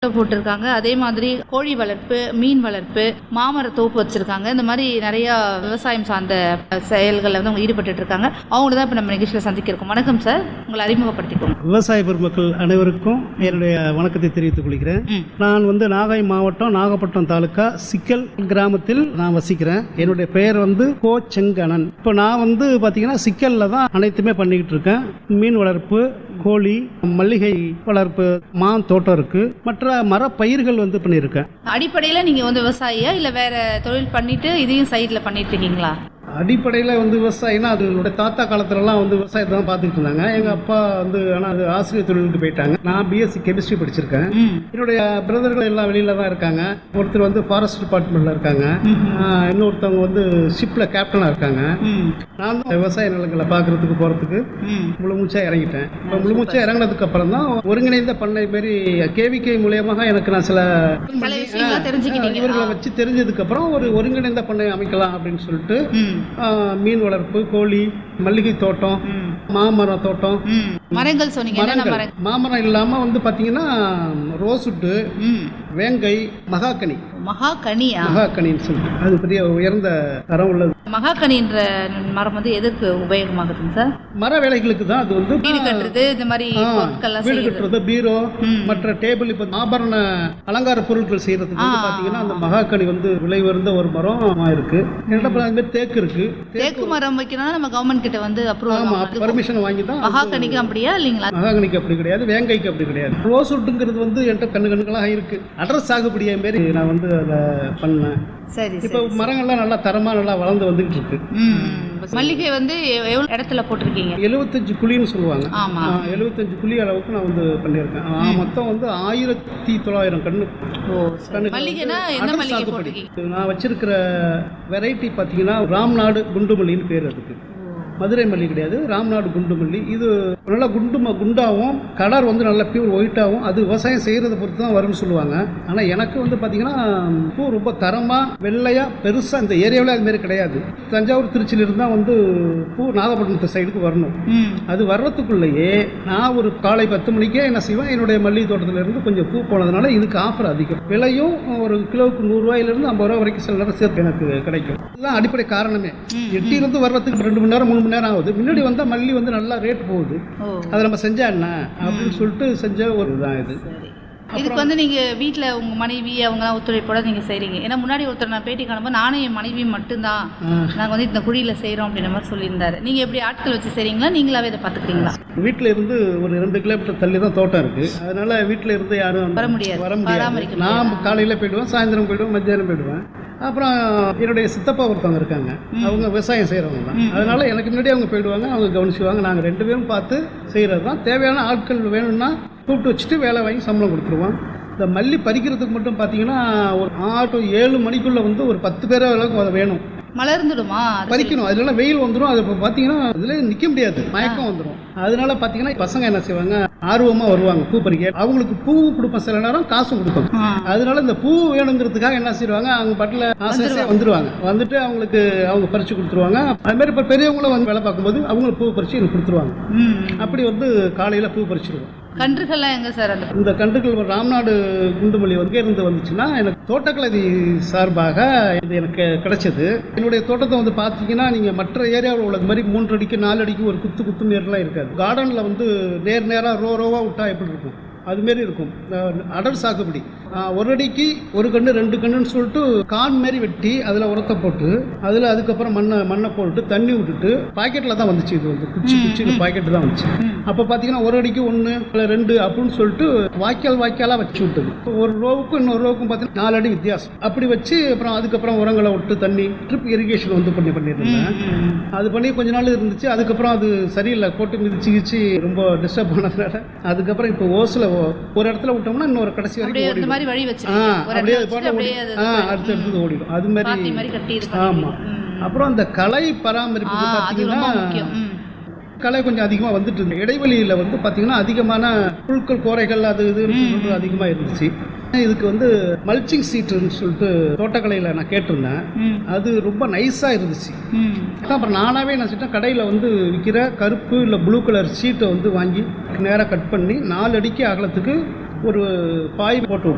போட்டிருக்காங்க அதே மாதிரி கோழி வளர்ப்பு மீன் வளர்ப்பு மாமர தோப்பு வச்சிருக்காங்க இந்த மாதிரி நிறைய விவசாயம் சார்ந்த செயல்களில் வந்து அவங்க ஈடுபட்டு இருக்காங்க அவங்கள தான் இப்போ நம்ம நிகழ்ச்சியில் சந்திக்க இருக்கோம் வணக்கம் சார் உங்களை அறிமுகப்படுத்திக்கோங்க விவசாய பெருமக்கள் அனைவருக்கும் என்னுடைய வணக்கத்தை தெரிவித்துக் கொள்கிறேன் ம். நான் வந்து நாகை மாவட்டம் நாகப்பட்டினம் தாலுக்கா சிக்கல் கிராமத்தில் நான் வசிக்கிறேன் என்னுடைய பெயர் வந்து கோ செங்கணன் இப்போ நான் வந்து பார்த்தீங்கன்னா சிக்கல்ல தான் அனைத்துமே பண்ணிக்கிட்டு இருக்கேன் மீன் வளர்ப்பு கோழி மல்லிகை வளர்ப்பு மா தோட்டம் இருக்கு மற்ற மரப்பயிர்கள் வந்து பண்ணியிருக்கேன் அடிப்படையில் நீங்கள் வந்து விவசாயியா இல்லை வேற தொழில் பண்ணிட்டு இதையும் சைடில் பண்ணிட்டு இருக்கீங்களா அடிப்படையில் வந்து விவசாயம்னா அது என்னுடைய தாத்தா காலத்துலலாம் வந்து விவசாயத்தை தான் பார்த்துட்டு இருந்தாங்க எங்கள் அப்பா வந்து ஆனால் அது ஆசிரியர் தொழிலுக்கு போயிட்டாங்க நான் பிஎஸ்சி கெமிஸ்ட்ரி படிச்சிருக்கேன் ம் என்னுடைய பிரதர்கள் எல்லாம் வெளியில தான் இருக்காங்க ஒருத்தர் வந்து ஃபாரஸ்ட் டிபார்ட்மெண்ட்ல இருக்காங்க ஆஹ் இன்னொருத்தவங்க வந்து ஷிப்ல கேப்டனா இருக்காங்க ம் நான் தான் விவசாய நிலங்களை பார்க்கறதுக்கு போறதுக்கு ம் முழு மூச்சா இறங்கிட்டேன் இப்போ முழு மூச்சா இறங்கினதுக்கு அப்புறம் தான் ஒருங்கிணைந்த பண்ணை மாரி கேவிகே மூலியமாக எனக்கு நான் சில பல விஷயங்கள்லாம் தெரிஞ்சுக்கிட்டீங்க. இவர்களை வச்சு தெரிஞ்சதுக்கு அப்புறம் ஒரு ஒருங்கிணைந்த பண்ணை அமைக்கலாம் அப்படின்னு சொல்லிட்டு ம் ஆஹ் மீன் வளர்ப்பு கோழி மல்லிகை தோட்டம் ம் மாமரம் தோட்டம் ம் மரங்கள் சொன்னீங்க என்னென்ன மரங்கள் மரங்கள் மாமரம் இல்லாம வந்து பாத்தீங்கன்னா ரோசுட்டு ம் வேங்கை மகாக்கனி மகா கனியா மகாக்கனின்னு சொல்லிட்டு அது பெரிய உயர்ந்த தரம் உள்ளது மகாக்கனின்ற மரம் வந்து எதுக்கு உபயோகமாகுதுங்க சார் மர வேலைகளுக்கு தான் அது வந்து வீடு கட்டுறது இந்த மாதிரி ஆ, பொருட்கள்லாம் வீடு செய்யுது கட்டுறது பீரோ ம். மற்ற டேபிள் இப்ப ஆபரண அலங்கார பொருட்கள் செய்யறதுக்கு வந்து ஆ. பாத்தீங்கன்னா அந்த மகாக்கனி வந்து விலை உயர்ந்த ஒரு மரம் இருக்கு என்னோட அப்புறம் அது மாதிரி தேக்கு இருக்கு தேக்கு மரம் வைக்கணும்னா நம்ம கவர்மெண்ட் கிட்ட வந்து ஆமா அப்ரூவல் பர்மிஷன் வாங்கி தான் மகாக்கனிக்கு அப்படியா இல்லைங்களா மகாகனிக்கு அப்படி கிடையாது வேங்கைக்கு அப்படி கிடையாது ரோஸ்வுட்டுங்கிறது வந்து என்கிட்ட கண்ணு கண்ணுகளாக இருக்கு அட்ரஸ் சாகுபடியை மாரி நான் வந்து அதை பண்ணேன் சரி இப்போ சரி மரங்கள்லாம் நல்லா தரமா நல்லா வளர்ந்து வந்துகிட்டு இருக்கு ம் ம். மல்லிகை வந்து எவ்- எவ்வளவு இடத்துல போட்டிருக்கீங்க எழுபத்தஞ்சு குழின்னு சொல்லுவாங்க ஆமா ஆ, 75 குழி அளவுக்கு நான் வந்து பண்ணியிருக்கேன் ஆ, மொத்தம் வந்து ஆயிரத்தி தொள்ளாயிரம் கண்ணு ஓ சரி. கண்ணுக்கு மல்லிகைனா வந்து எந்த அடர் மல்லிகை சாகுபடி. போட்டிருக்கீங்க நான் வச்சிருக்கிற வெரைட்டி பார்த்தீங்கன்னா ராம்நாடு குண்டுமல்லின்னு பேர் அதுக்கு மதுரை மல்லி கிடையாது ராம்நாடு குண்டுமல்லி இது நல்லா குண்டு ம- குண்டாவும் கலர் வந்து நல்லா பியூர் ஒயிட்டாகவும் அது விவசாயம் செய்கிறத பொறுத்து தான் வரும்னு சொல்லுவாங்க ஆனால் எனக்கு வந்து பார்த்தீங்கன்னா பூ ரொம்ப தரமாக வெள்ளையாக பெருசாக இந்த ஏரியாவில் அது மாதிரி கிடையாது தஞ்சாவூர் திருச்சியில இருந்தால் வந்து பூ நாகப்பட்டினத்து சைடுக்கு வரணும் ம் அது வர்றதுக்குள்ளேயே நான் ஒரு காலை பத்து மணிக்கே என்ன செய்வேன் என்னுடைய மல்லிகை தோட்டத்துல இருந்து கொஞ்சம் பூ போனதுனால இதுக்கு ஆஃபர் அதிகம் விலையும் ஒரு கிலோவுக்கு நூறுரூவாயிலிருந்து ஐம்பது ரூபா வரைக்கும் சில நேரம் சேர்த்து எனக்கு கிடைக்கும் இதுதான் அடிப்படை காரணமே எட்டியிலிருந்து வர்றதுக்கு ரெண்டு மணி நேரம் மூணு மணி நேரம் ஆகுது முன்னாடி வந்தால் மல்லி வந்து நல்லா ரேட் போகுது ஓ அதை நம்ம செஞ்சா என்ன அப்படின்னு சொல்லிட்டு செஞ்ச ஒரு இதுதான் இது சரி இதுக்கு வந்து நீங்க வீட்ல உங்க மனைவி அவங்க ஒத்துழைப்போட நீங்க செய்றீங்க ஏன்னா முன்னாடி ஒருத்தர் நான் பேட்டி காணும்போது நானும் என் மனைவி மட்டும்தான் நாங்க வந்து இந்த குழியில செய்றோம் அப்படின்ற மாதிரி சொல்லியிருந்தாரு நீங்க எப்படி ஆட்கள் வச்சு செய்றீங்களா நீங்களாவே இதை பாத்துக்கிறீங்களா வீட்டில் இருந்து ஒரு ரெண்டு கிலோமீட்டர் தள்ளி தான் தோட்டம் இருக்கு அதனால வீட்டில் இருந்து யாரும் வர முடியாது. வர பராமரிக்க முடியாது நான் காலையில் போயிடுவேன் சாயந்தரம் போயிடுவேன் மத்தியானம் போயிடுவேன் அப்புறம் என்னுடைய சித்தப்பா ஒருத்தவங்க இருக்காங்க அவங்க விவசாயம் செய்கிறவங்க தான் அதனால எனக்கு முன்னாடி அவங்க போயிடுவாங்க அவங்க கவனிச்சுவாங்க நாங்கள் ரெண்டு பேரும் பார்த்து செய்கிறது தான் தேவையான ஆட்கள் வேணும்னா கூப்பிட்டு வச்சுட்டு வேலை வாங்கி சம்பளம் கொடுத்துருவோம் இந்த மல்லி பறிக்கிறதுக்கு மட்டும் பார்த்தீங்கன்னா ஒரு ஆறு to ஏழு மணிக்குள்ளே வந்து ஒரு பத்து பேர் அளவுக்கு அது வேணும் மலர்ந்துடுமா அது பறிக்கணும் அதனால வெயில் வந்துடும் அது இப்போ பார்த்தீங்கன்னா இதுல நிற்க முடியாது மயக்கம் வந்துடும் அதனால பார்த்தீங்கன்னா பசங்க என்ன செய்வாங்க ஆர்வமா வருவாங்க பூ பறிக்க அவங்களுக்கு பூ கொடுப்போம் சில நேரம் காசும் கொடுப்போம் ஆ. அதனால இந்த பூ வேணுங்கிறதுக்காக என்ன செய்வாங்க அவங்க பாட்டில் ஆசை வந்துருவாங்க வந்துட்டு அவங்களுக்கு அவங்க பறிச்சு கொடுத்துருவாங்க அது மாதிரி இப்போ பெரியவங்களும் வந்து வேலை பார்க்கும்போது அவங்களுக்கு பூ பறிச்சு எனக்கு கொடுத்துருவாங்க ம் அப்படி வந்து காலையில் பூ பறிச்சிருவோம் கன்றுகள்லாம் எங்க சார் அந்த இந்த கன்றுகள் ஒரு ராம்நாடு குண்டுமல்லி வந்து இருந்து வந்துச்சுன்னா எனக்கு தோட்டக்கலை சார்பாக இது எனக்கு கிடைச்சது என்னுடைய தோட்டத்தை வந்து பார்த்தீங்கன்னா நீங்கள் மற்ற ஏரியாவில் உள்ளது மாதிரி மூன்று அடிக்கு நாலு அடிக்கு ஒரு குத்து குத்து நேரெலாம் இருக்காது கார்டனில் வந்து நேர் நேராக ரோ ரோவாக விட்டா எப்படி இருக்கும் அதுமாரி இருக்கும் அஹ் அடர் சாகுபடி அஹ் ஒரு அடிக்கு ஒரு கன்று ரெண்டு கன்றுன்னு சொல்லிட்டு கான் மாரி வெட்டி அதில் உரத்தை போட்டு அதில் அதுக்கப்புறம் மண்ணை மண்ணை போட்டு தண்ணி விட்டுட்டு பாக்கெட்டில் தான் வந்துச்சு இது வந்து குச்சி குச்சி பாக்கெட்டு தான் வந்துச்சு அப்போ பார்த்தீங்கன்னா ஒரு அடிக்கு ஒன்று இல்லை ரெண்டு அப்படின்னு சொல்லிட்டு வாய்க்கால் வாய்க்காலாக வச்சு விட்டது இப்போ ஒரு ரோவுக்கும் இன்னொரு ரோவுக்கும் பார்த்தீங்கன்னா நாலு அடி வித்தியாசம் அப்படி வச்சு அப்புறம் அதுக்கப்புறம் உரங்களை விட்டு தண்ணி ட்ரிப் இரிகேஷன் வந்து பண்ணி பண்ணியிருந்தேன் அது பண்ணி கொஞ்ச நாள் இருந்துச்சு அதுக்கப்புறம் அது சரியில்லை போட்டு மிதிச்சு கிச்சு ரொம்ப டிஸ்டர்ப் ஆனதுனால அதுக்கப்புறம் இப்போ ஓசில் ஒரு இடத்துல விட்டோம்னா இன்னொரு கடைசி அப்படியே வரைக்கும் இந்த ஓடிடும் மாதிரி வழி ஆ வச்சிருக்கீங்க ஒரு அப்படியே இடத்துல அது வச்சுட்டு பாட்டு அப்படியே அது ஆ அடுத்து அடுத்தது ஓடிடும் அது பாத்தி மாதிரி மாதிரி கட்டி இது ஆமாம் பண்ணிருக்கீங்க. அப்புறம் அந்த கலை ஆ பராமரிப்பு அது ரொம்ப பார்த்தீங்கன்னா முக்கியம் ம் கலை கொஞ்சம் அதிகமாக வந்துட்டு இருந்தது இடைவெளியில் வந்து பார்த்தீங்கன்னா அதிகமான புழுக்கள் கோரைகள் அது இதுன்னு சொல்லிட்டு அதிகமாக இருந்துச்சு இதுக்கு வந்து மல்ச்சிங் சீட்டுன்னு சொல்லிட்டு தோட்டக்கலையில் நான் கேட்டிருந்தேன் ம் அது ரொம்ப நைஸாக இருந்துச்சு ம் அதான் அப்புறம் நானாகவே என்ன செஞ்சேன் கடையில் வந்து விற்கிற கருப்பு இல்லை ப்ளூ கலர் சீட்டை வந்து வாங்கி நேராக கட் பண்ணி நாலு அடிக்கு அகலத்துக்கு ஒரு பாய் போட்டு